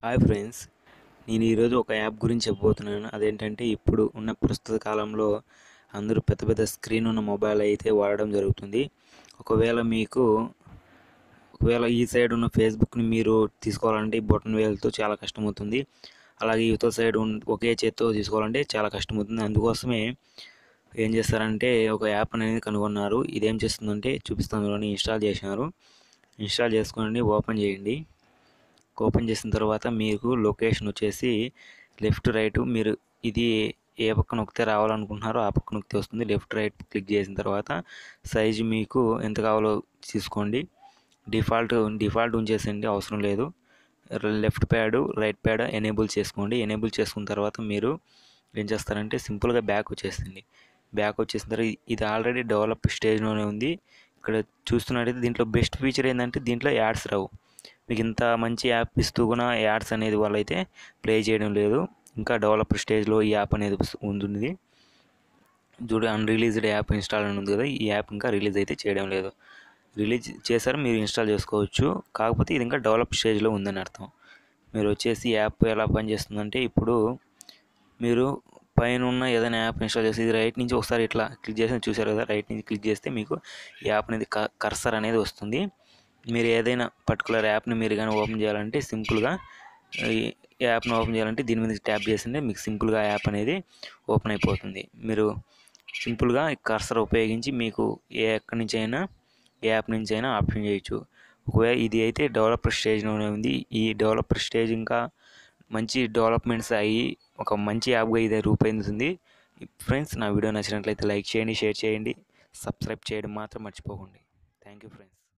hi friends నేను ఈరోజు ఒక యాప్ గురించి చెప్పబోతున్నాను అదేంటంటే ఇప్పుడు ఉన్న ప్రస్తుత కాలంలో అందరూ పెద్ద పెద్ద స్క్రీన్ ఉన్న మొబైల్ అయితే వాడడం జరుగుతుంది ఒకవేళ మీకు ఒకవేళ ఈ సైడ్ ఉన్న ఫేస్బుక్ని మీరు తీసుకోవాలంటే ఈ బొటన్ వేలతో చాలా కష్టమవుతుంది అలాగే యువత సైడ్ ఉన్- ఒకే చేత్తో తీసుకోవాలంటే చాలా కష్టమవుతుంది అందుకోసమే ఏం చేస్తారంటే ఒక యాప్ అనేది కనుగొన్నారు ఇదేం చేస్తుందంటే చూపిస్తాను చూడండి, ఇన్స్టాల్ చేసినారు ఇన్స్టాల్ చేసుకోండి ఓపెన్ చేయండి ఓపెన్ చేసిన తర్వాత మీకు లొకేషన్ వచ్చేసి లెఫ్ట్ రైట్ మీరు ఇది ఏ పక్క నొక్కితే రావాలనుకుంటున్నారో ఆ పక్క నొక్కితే వస్తుంది లెఫ్ట్ రైట్ క్లిక్ చేసిన తర్వాత సైజు మీకు ఎంత కావాలో తీసుకోండి డిఫాల్ట్ డిఫాల్ట్ ఉంచేసండి అవసరం లేదు left pad right pad enable చేసుకోండి ఎనేబుల్ చేసుకున్న తర్వాత మీరు ఏం చేస్తారంటే సింపుల్గా బ్యాక్ వచ్చేసింది బ్యాక్ వచ్చేసిన తర్వాత ఇది ఆల్రెడీ డెవలప్ స్టేజ్లోనే ఉంది ఇక్కడ చూస్తున్నట్టయితే దీంట్లో బెస్ట్ ఫీచర్ ఏంటంటే దీంట్లో యాడ్స్ రావు మీకు ఇంత మంచి యాప్ ఇస్తూ కూడా యాడ్స్ అనేది వాళ్ళైతే ప్లే చేయడం లేదు ఇంకా డెవలప్ స్టేజ్లో ఈ యాప్ అనేది ఉంటుంది చూడు అన్రిలీజ్డ్ యాప్ ఇన్స్టాల్ అని ఉంది కదా ఈ యాప్ ఇంకా రిలీజ్ అయితే చేయడం లేదు రిలీజ్ చేశారు మీరు ఇన్స్టాల్ చేసుకోవచ్చు కాకపోతే ఇది ఇంకా డెవలప్ స్టేజ్లో ఉందని అర్థం మీరు వచ్చేసి యాప్ ఎలా పనిచేస్తుందంటే ఇప్పుడు మీరు పైన ఉన్న ఏదైనా యాప్ ఇన్స్టాల్ చేసి ఇది రైట్ నుంచి ఒకసారి ఇట్లా క్లిక్ చేసి చూసారు కదా రైట్ నుంచి క్లిక్ చేస్తే మీకు ఈ యాప్ అనేది కర్సర్ అనేది వస్తుంది మీరు ఏదైనా పర్టికులర్ యాప్ని మీరు కానీ ఓపెన్ చేయాలంటే సింపుల్గా ఈ యాప్ని ఓపెన్ చేయాలంటే దీని మీద ట్యాప్ చేసింటే మీకు సింపుల్గా యాప్ అనేది ఓపెన్ అయిపోతుంది మీరు సింపుల్గా ఈ కర్సర్ ఉపయోగించి మీకు ఏ ఎక్కడి నుంచి అయినా ఏ యాప్ నుంచి అయినా ఆప్షన్ చేయొచ్చు ఒకవేళ ఇది అయితే డెవలపర్ స్టేజ్లోనే ఉంది ఈ డెవలపర్ స్టేజ్ ఇంకా మంచి డెవలప్మెంట్స్ అయ్యి ఒక మంచి యాప్గా ఇది రూపొందుతుంది ఫ్రెండ్స్ నా వీడియో నచ్చినట్లయితే లైక్ చేయండి షేర్ చేయండి సబ్స్క్రైబ్ చేయడం మాత్రం మర్చిపోకండి థ్యాంక్ యూ ఫ్రెండ్స్